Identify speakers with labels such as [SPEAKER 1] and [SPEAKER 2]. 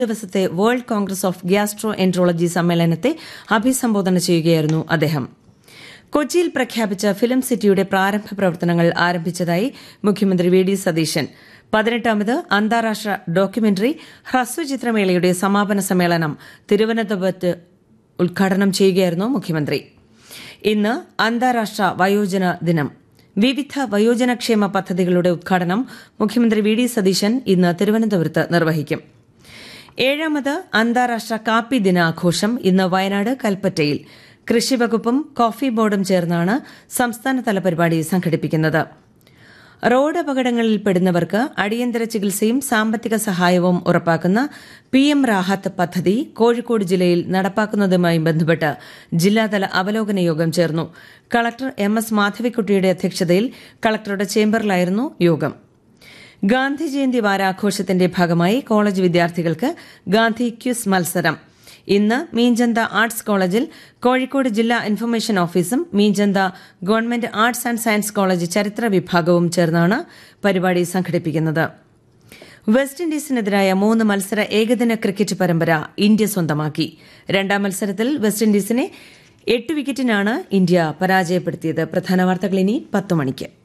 [SPEAKER 1] ദിവസത്തെ world congress of gastroenterology സമ്മേളനത്തെ അഭിസംബോധന ചെയ്യുകയായിരുന്നു അദ്ദേഹം കൊച്ചിയിൽ പ്രഖ്യാപിച്ച ഫിലിം സിറ്റിയുടെ പ്രാരംഭ പ്രവർത്തനങ്ങൾ ആരംഭിച്ചതായി മുഖ്യമന്ത്രി വി ഡി സതീശൻ പതിനെട്ടാമത് അന്താരാഷ്ട്ര ഡോക്യുമെന്ററി ഹ്രസ്വചിത്രമേളയുടെ സമാപന സമ്മേളനം തിരുവനന്തപുരത്ത് ഉദ്ഘാടനം ചെയ്യുകയായിരുന്നു മുഖ്യമന്ത്രി ഇന്ന് അന്താരാഷ്ട്ര വയോജന ദിനം വിവിധ വയോജനക്ഷേമ പദ്ധതികളുടെ ഉദ്ഘാടനം മുഖ്യമന്ത്രി വി ഡി സതീശൻ ഇന്ന് തിരുവനന്തപുരത്ത് നിർവഹിക്കും ഏഴാമത് അന്താരാഷ്ട്ര കാപ്പി ദിനാഘോഷം ഇന്ന് വയനാട് കൽപ്പറ്റയിൽ കൃഷിവകുപ്പും കോഫി ബോർഡും ചേർന്നാണ് സംസ്ഥാനതല പരിപാടി സംഘടിപ്പിക്കുന്നത് റോഡ് അപകടങ്ങളിൽ പെടുന്നവർക്ക് അടിയന്തര ചികിത്സയും സാമ്പത്തിക സഹായവും ഉറപ്പാക്കുന്ന പി എം റാഹത്ത് പദ്ധതി കോഴിക്കോട് ജില്ലയിൽ നടപ്പാക്കുന്നതുമായി ബന്ധപ്പെട്ട് ജില്ലാതല അവലോകന യോഗം ചേർന്നു കളക്ടർ എം എസ് മാധവിക്കുട്ടിയുടെ അധ്യക്ഷതയിൽ കളക്ടറുടെ ചേംബറിലായിരുന്നു യോഗം ഗാന്ധി ജയന്തി വാരാഘോഷത്തിന്റെ ഭാഗമായി കോളേജ് വിദ്യാർത്ഥികൾക്ക് ഗാന്ധി ക്യൂസ് മത്സരം ഇന്ന് മീഞ്ചന്ത ആർട്സ് കോളേജിൽ കോഴിക്കോട് ജില്ലാ ഇൻഫർമേഷൻ ഓഫീസും Meenchanda government arts and science college ചരിത്ര വിഭാഗവും ചേർന്നാണ് പരിപാടി സംഘടിപ്പിക്കുന്നത് വെസ്റ്റ് ഇൻഡീസിനെതിരായ മൂന്ന് മത്സര ഏകദിന ക്രിക്കറ്റ് പരമ്പര ഇന്ത്യ സ്വന്തമാക്കി രണ്ടാം മത്സരത്തിൽ വെസ്റ്റ് ഇൻഡീസിനെ എട്ട് വിക്കറ്റിനാണ് ഇന്ത്യ പരാജയപ്പെടുത്തിയത് പ്രധാന വാർത്തകൾ ഇനി പത്ത് മണിക്ക്